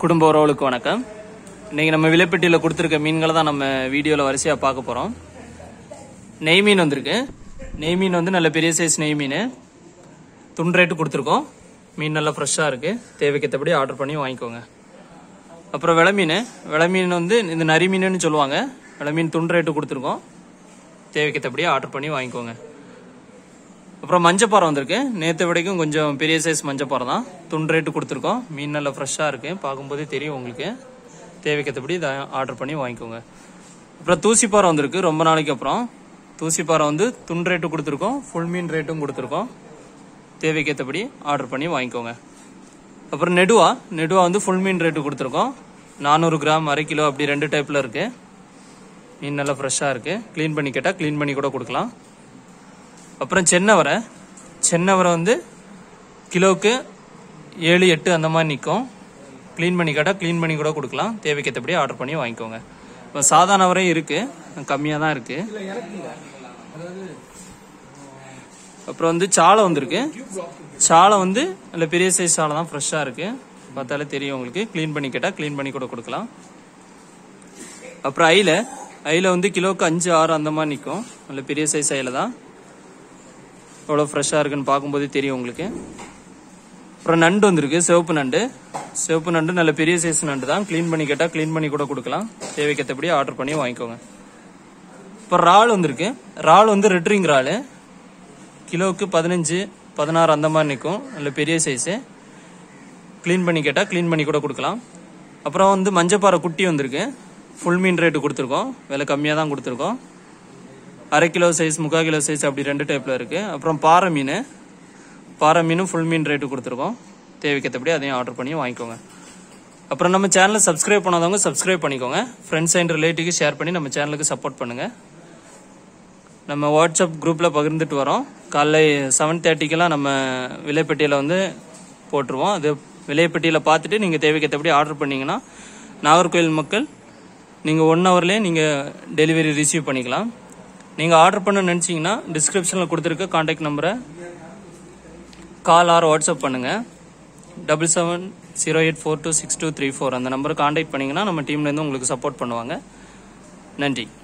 குடும்ப உறவுகளுக்கு வணக்கம் இன்னைக்கு நம்ம விலைப்பட்டியில் கொடுத்துருக்க மீன்களை தான் நம்ம வீடியோவில் வரிசையாக பார்க்க போகிறோம் நெய் மீன் வந்திருக்கு நெய் மீன் வந்து நல்ல பெரிய சைஸ் நெய் மீன் துண்டு ரேட்டு கொடுத்துருக்கோம் மீன் நல்லா ஃப்ரெஷ்ஷாக இருக்குது தேவைக்கேற்றபடி ஆர்டர் பண்ணி வாங்கிக்கோங்க அப்புறம் விலை மீன் விலை மீன் வந்து இந்த நரி மீனுன்னு சொல்லுவாங்க விலை மீன் துண்டு ரேட்டு கொடுத்துருக்கோம் தேவைக்கேற்றபடி ஆர்டர் பண்ணி வாங்கிக்கோங்க அப்புறம் மஞ்சப்பாறை வந்திருக்கு நேற்று விடைக்கும் கொஞ்சம் பெரிய சைஸ் மஞ்சப்பாறை தான் துண்டு ரேட்டு கொடுத்துருக்கோம் மீன் நல்லா ஃப்ரெஷ்ஷாக இருக்கு பார்க்கும்போதே தெரியும் உங்களுக்கு தேவைக்கேற்றபடி இதை ஆர்டர் பண்ணி வாங்கிக்கோங்க அப்புறம் தூசிப்பாறை வந்திருக்கு ரொம்ப நாளைக்கு அப்புறம் தூசிப்பாறை வந்து துண்டு ரேட்டு கொடுத்துருக்கோம் ஃபுல் மீன் ரேட்டும் கொடுத்துருக்கோம் தேவைக்கேற்றபடி ஆர்டர் பண்ணி வாங்கிக்கோங்க அப்புறம் நெடுவா நெடுவா வந்து ஃபுல் மீன் ரேட்டு கொடுத்துருக்கோம் நானூறு கிராம் அரை கிலோ அப்படி ரெண்டு டைப்பில் இருக்குது மீன் நல்லா ஃப்ரெஷ்ஷாக இருக்குது க்ளீன் பண்ணி கேட்டால் க்ளீன் பண்ணி கூட கொடுக்கலாம் அப்புறம் சென்னவரை சென்னவரை வந்து கிலோவுக்கு ஏழு எட்டு அந்த மாதிரி நிற்கும் க்ளீன் பண்ணி கேட்டால் க்ளீன் பண்ணி கூட கொடுக்கலாம் தேவைக்கேற்றபடி ஆர்டர் பண்ணி வாங்கிக்கோங்க இப்போ சாதாரண வரையும் இருக்குது கம்மியாக தான் இருக்குது அப்புறம் வந்து சாலை வந்திருக்கு சாலை வந்து நல்ல பெரிய சைஸ் சாலை தான் ஃப்ரெஷ்ஷாக இருக்குது பார்த்தாலே தெரியும் உங்களுக்கு க்ளீன் பண்ணி கேட்டால் க்ளீன் பண்ணி கூட கொடுக்கலாம் அப்புறம் ஐல ஐல வந்து கிலோவுக்கு அஞ்சு ஆறு அந்த மாதிரி நிற்கும் நல்ல பெரிய சைஸ் ஐல தான் எவ்வளோ ஃப்ரெஷ்ஷாக இருக்குன்னு பார்க்கும்போதே தெரியும் உங்களுக்கு அப்புறம் நண்டு வந்திருக்கு சிவப்பு நண்டு சிவப்பு நண்டு நல்ல பெரிய சைஸ் நண்டு தான் க்ளீன் பண்ணி கேட்டால் க்ளீன் பண்ணி கூட கொடுக்கலாம் தேவைக்கேற்றபடி ஆர்டர் பண்ணி வாங்கிக்கோங்க இப்போ இறால் வந்திருக்கு இறால் வந்து ரெட்ரிங் இறால் கிலோவுக்கு பதினஞ்சு பதினாறு அந்த மாதிரி நிற்கும் நல்ல பெரிய சைஸு க்ளீன் பண்ணி கேட்டால் க்ளீன் பண்ணி கூட கொடுக்கலாம் அப்புறம் வந்து மஞ்சப்பாறை குட்டி வந்திருக்கு ஃபுல் மீன் ரேட்டு கொடுத்துருக்கோம் விலை கம்மியாக தான் கொடுத்துருக்கோம் அரை கிலோ சைஸ் முக்கால் கிலோ சைஸ் அப்படி ரெண்டு டைப்பில் இருக்குது அப்புறம் பாறை மீன் பாறை மீனும் ஃபுல் மீன் ரேட்டு கொடுத்துருக்கோம் தேவைக்கேற்றபடி அதையும் ஆர்டர் பண்ணி வாங்கிக்கோங்க அப்புறம் நம்ம சேனலை சப்ஸ்கிரைப் பண்ணாதவங்க சப்ஸ்கிரைப் பண்ணிக்கோங்க ஃப்ரெண்ட்ஸ் அண்ட் ரிலேட்டிவ்க்கு ஷேர் பண்ணி நம்ம சேனலுக்கு சப்போர்ட் பண்ணுங்கள் நம்ம வாட்ஸ்அப் குரூப்பில் பகிர்ந்துட்டு வரோம் காலைல செவன் தேர்ட்டிக்கெல்லாம் நம்ம விலைப்பட்டியில் வந்து போட்டுருவோம் அது விலைப்பட்டியில் பார்த்துட்டு நீங்கள் தேவைக்கேற்றபடி ஆர்டர் பண்ணீங்கன்னா நாகர்கோவில் மக்கள் நீங்கள் ஒன் ஹவர்லேயே நீங்கள் டெலிவரி ரிசீவ் பண்ணிக்கலாம் நீங்கள் ஆர்டர் பண்ண நினச்சிங்கன்னா டிஸ்கிரிப்ஷனில் கொடுத்துருக்க காண்டாக்ட் நம்பரை கால் ஆர் வாட்ஸ்அப் பண்ணுங்கள் double seven zero eight four two six two three four அந்த நம்பரை காண்டாக்ட் பண்ணிங்கன்னா நம்ம டீம்லேருந்து உங்களுக்கு சப்போர்ட் பண்ணுவாங்க நன்றி